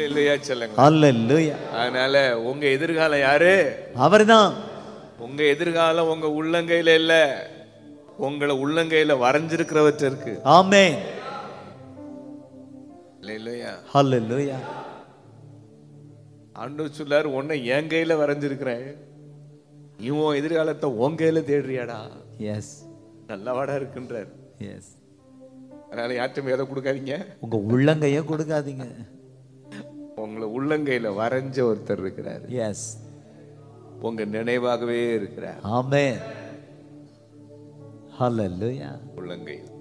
இல்லையா சொல்லுங்க ஹalleluya அதனால உங்க எதிர்காலம் யாரு அவர்தான் உங்க எதிர்காலம் உங்க உள்ளங்கையில இல்ல உங்களை உள்ளங்கையில வரைஞ்சிருக்கிறவற்ற இருக்கு ஆமென் இல்ல இல்லையா ஹalleluya ஆண்டவர் சொல்லாரு உன்னை என் கையில வரைஞ்சிருக்கிறேன் இவன் எதிர்காலத்தை உன் கையில தேடுறியாடா எஸ் நல்லவாடா இருக்குன்றார் எஸ் அதனால யார்ட்டும் எதை கொடுக்காதீங்க உங்க உள்ளங்கைய கொடுக்காதீங்க உங்களை உள்ளங்கையில வரைஞ்ச ஒருத்தர் இருக்கிறார் எஸ் உங்க நினைவாகவே இருக்கிறார் ஆமென் ஹalleluya உள்ளங்கையில்